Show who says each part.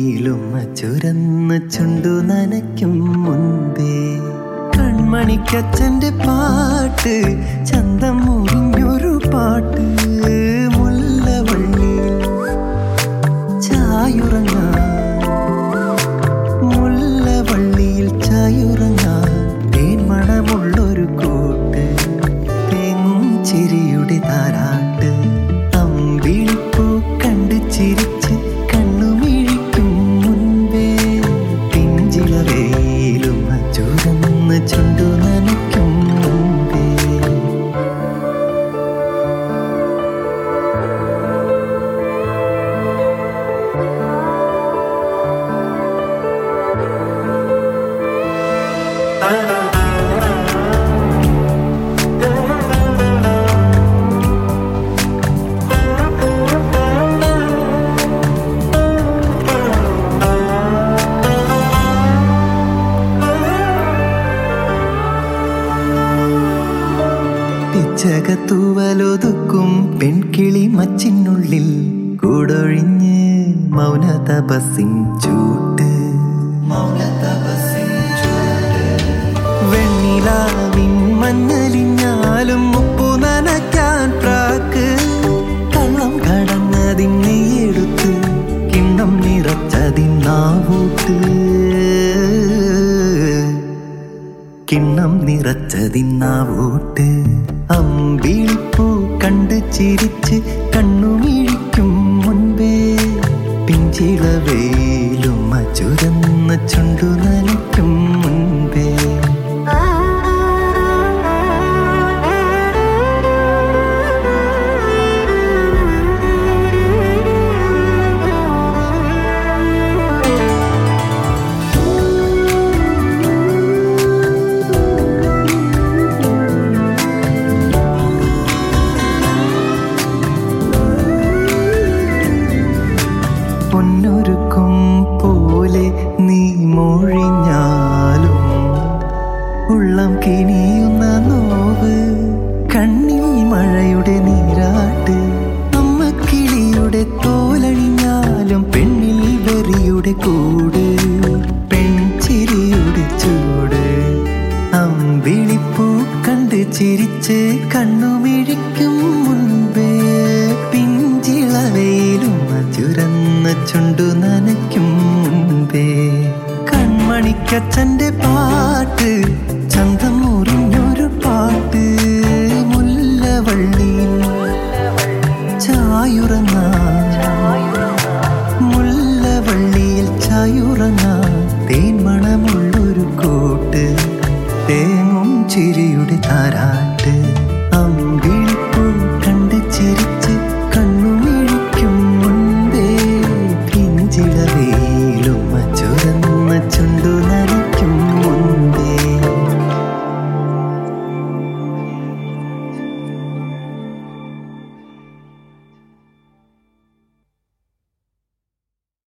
Speaker 1: വെയിലും ചുരന്ന് ചുണ്ടു നനയ്ക്കും മുൻപേ കൺമണിക്കച്ഛന്റെ പാട്ട് ചന്തം മുറിഞ്ഞൊരു പാട്ട് മുല്ലവള്ളി ചായുറങ്ങാൻ മുല്ലവള്ളിയിൽ ചായുറങ്ങാൻ തേന്മണമുള്ളൊരു കൂട്ട് ചിരിയുടെ താരാട്ട് അമ്പിളിപ്പൂ കണ്ട് ചിരിച്ച് കണ്ണുമിഴിക്കും മുൻപേ പിഞ്ചിളവേലും ചുരന്ന് ചുണ്ടു നനയ്ക്കും മുൻപേ പിച്ചകത്തൂവലൊതുക്കും പെൺകിളി മച്ചിനുള്ളിൽ കൂടൊഴിഞ്ഞ് മൗന തപസിൻ ചൂട്ട് വെണ്ണിലാവിൻ മഞ്ഞലിഞ്ഞാലും ഉപ്പു നനയ്ക്കാൻ പ്രാക്ക് കള്ളം കടന്നതിനെ എടുത്ത് കിണ്ണം നിറച്ചതിന്നാവൂട്ട് കിണ്ണം നിറച്ചതിന്നാവൂട്ട് അമ്പിളിപ്പൂ കണ്ട് ചിരിച്ച് കണ്ണുമിഴിക്കും മുൻപേ പിഞ്ചിളവേലും ചുരന്ന ചുണ്ടു നനയ്ക്കും മുൻപേ പൊന്നൊരുക്കും പോലെ നീ മൊഴിഞ്ഞാലും ഉള്ളം കിണിയുന്ന നോവ് കണ്ണിൽ മഴയുടെ നീരാട്ട് അമ്മ കിളിയുടെ തോലണിഞ്ഞാലും പെണ്ണിൽ വെറിയുടെ കൂട് പെൺചിരിയുടെ ചൂട് അമ്പിളിപ്പൂ കണ്ട് ചിരിച്ച് കണ്ണുമിഴിക്കും മുൻപേ പിഞ്ചിളവയിലും ചുരന്ന ചുണ്ടു നനയ്ക്കും മുൻപേ കൺമണിക്കച്ഛന്റെ പാട്ട് ചന്തം മുറിഞ്ഞൊരു പാട്ട് മുല്ലവള്ളിയിൽ ചായുറങ്ങാൻ മുല്ലവള്ളിയിൽ ചായുറങ്ങാൻ തേന്മണമുള്ളൊരു കൂട്ട് തേങ്ങും ചിരിയുടെ താരാട്ട് അമ്പിളിപ്പൂ കണ്ട് ചിരിച്ച് കണ്ണുമിഴിക്കും മുൻപേ പിഞ്ചിളവേലും ചുരന്ന ചുണ്ടു നനയ്ക്കും